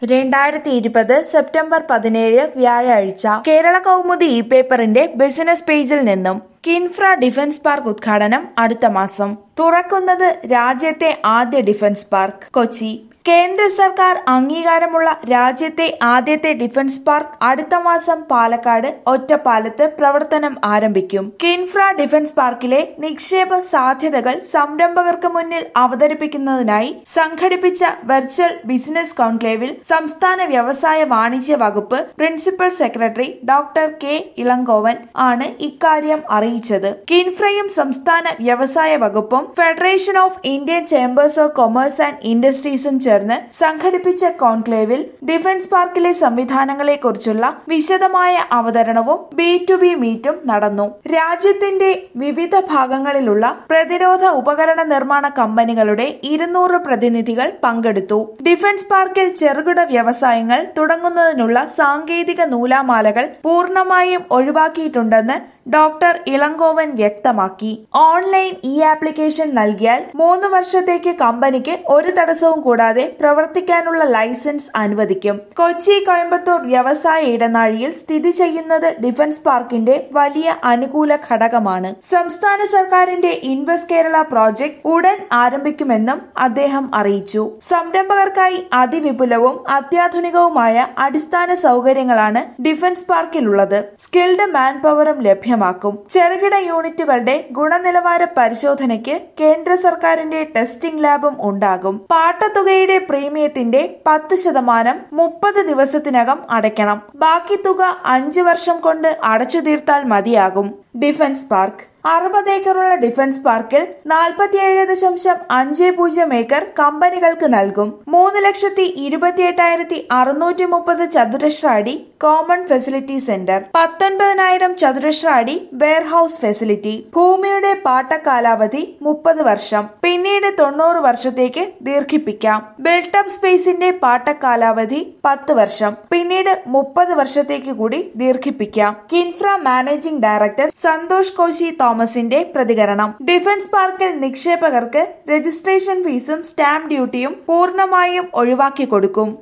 രണ്ടായിരത്തി ഇരുപത് സെപ്റ്റംബർ പതിനേഴ് വ്യാഴാഴ്ച കേരള കൗമുദി ഇ പേപ്പറിന്റെ ബിസിനസ് പേജിൽ നിന്നും കിൻഫ്ര ഡിഫൻസ് പാർക്ക് ഉദ്ഘാടനം അടുത്ത മാസം തുറക്കുന്നത് രാജ്യത്തെ ആദ്യ ഡിഫൻസ് പാർക്ക് കൊച്ചി കേന്ദ്ര സർക്കാർ അംഗീകാരമുള്ള രാജ്യത്തെ ആദ്യത്തെ ഡിഫൻസ് പാർക്ക് അടുത്ത മാസം പാലക്കാട് ഒറ്റപ്പാലത്ത് പ്രവർത്തനം ആരംഭിക്കും കിൻഫ്ര ഡിഫൻസ് പാർക്കിലെ നിക്ഷേപ സാധ്യതകൾ സംരംഭകർക്ക് മുന്നിൽ അവതരിപ്പിക്കുന്നതിനായി സംഘടിപ്പിച്ച വെർച്വൽ ബിസിനസ് കോൺക്ലേവിൽ സംസ്ഥാന വ്യവസായ വാണിജ്യ വകുപ്പ് principal secretary doctor K Elangovan ആണ് ഇക്കാര്യം അറിയിച്ചത് കിൻഫ്രയും സംസ്ഥാന വ്യവസായ വകുപ്പും federation of Indian chambers of commerce and ഇൻഡസ്ട്രീസും ചേർന്ന് സംഘടിപ്പിച്ച കോൺക്ലേവിൽ ഡിഫൻസ് പാർക്കിലെ സംവിധാനങ്ങളെ കുറിച്ചുള്ള വിശദമായ അവതരണവും ബി ടു ബി മീറ്റും നടന്നു രാജ്യത്തിന്റെ വിവിധ ഭാഗങ്ങളിലുള്ള പ്രതിരോധ ഉപകരണ നിർമ്മാണ കമ്പനികളുടെ ഇരുന്നൂറ് പ്രതിനിധികൾ പങ്കെടുത്തു ഡിഫൻസ് പാർക്കിൽ ചെറുകിട വ്യവസായങ്ങൾ തുടങ്ങുന്നതിനുള്ള സാങ്കേതിക നൂലാമാലകൾ പൂർണ്ണമായും ഒഴിവാക്കിയിട്ടുണ്ടെന്ന് ഡോക്ടർ ഇളങ്കോവൻ വ്യക്തമാക്കി ഓൺലൈൻ ഇ ആപ്ലിക്കേഷൻ നൽകിയാൽ മൂന്ന് വർഷത്തേക്ക് കമ്പനിക്ക് ഒരു തടസ്സവും കൂടാതെ പ്രവർത്തിക്കാനുള്ള ലൈസൻസ് അനുവദിക്കും കൊച്ചി കോയമ്പത്തൂർ വ്യവസായ ഇടനാഴിയിൽ സ്ഥിതി ചെയ്യുന്നത് ഡിഫൻസ് പാർക്കിന്റെ വലിയ അനുകൂല ഘടകമാണ് സംസ്ഥാന സർക്കാരിന്റെ ഇൻവെസ്റ്റ് കേരള പ്രോജക്ട് ഉടൻ ആരംഭിക്കുമെന്നും അദ്ദേഹം അറിയിച്ചു സംരംഭകർക്കായി അതിവിപുലവും അത്യാധുനികവുമായ അടിസ്ഥാന സൗകര്യങ്ങളാണ് ഡിഫൻസ് പാർക്കിലുള്ളത് സ്കിൽഡ് മാൻ പവറും ലഭ്യമാക്കും ചെറുകിട യൂണിറ്റുകളുടെ ഗുണനിലവാര പരിശോധനയ്ക്ക് കേന്ദ്ര സർക്കാരിന്റെ ടെസ്റ്റിംഗ് ലാബും ഉണ്ടാകും പാട്ടത്തുകയുടെ പ്രീമിയത്തിന്റെ പത്ത് ശതമാനം മുപ്പത് ദിവസത്തിനകം അടയ്ക്കണം ബാക്കി തുക അഞ്ചു വർഷം കൊണ്ട് അടച്ചു തീർത്താൽ മതിയാകും ഡിഫൻസ് പാർക്ക് അറുപത് ഏക്കറുള്ള ഡിഫൻസ് പാർക്കിൽ നാൽപ്പത്തിയേഴ് ദശാംശം അഞ്ച് പൂജ്യം ഏക്കർ കമ്പനികൾക്ക് നൽകും മൂന്ന് ലക്ഷത്തി ഇരുപത്തിയെട്ടായിരത്തി അറുന്നൂറ്റി മുപ്പത് ചതുരശ്ര അടി കോമൺ ഫെസിലിറ്റി സെന്റർ പത്തൊൻപതിനായിരം ചതുരശ്ര അടി വെയർഹൌസ് ഫെസിലിറ്റി ഭൂമിയുടെ പാട്ട കാലാവധി മുപ്പത് വർഷം പിന്നീട് തൊണ്ണൂറ് വർഷത്തേക്ക് ദീർഘിപ്പിക്കാം ബിൽട്ടപ്പ് സ്പേസിന്റെ പാട്ട കാലാവധി പത്ത് വർഷം പിന്നീട് മുപ്പത് വർഷത്തേക്ക് കൂടി ദീർഘിപ്പിക്കാം കിൻഫ്ര മാനേജിംഗ് ഡയറക്ടർ സന്തോഷ് കോശി തോമസിന്റെ പ്രതികരണം ഡിഫൻസ് പാർക്കിൽ നിക്ഷേപകർക്ക് രജിസ്ട്രേഷൻ ഫീസും സ്റ്റാമ്പ് ഡ്യൂട്ടിയും പൂർണ്ണമായും ഒഴിവാക്കി കൊടുക്കും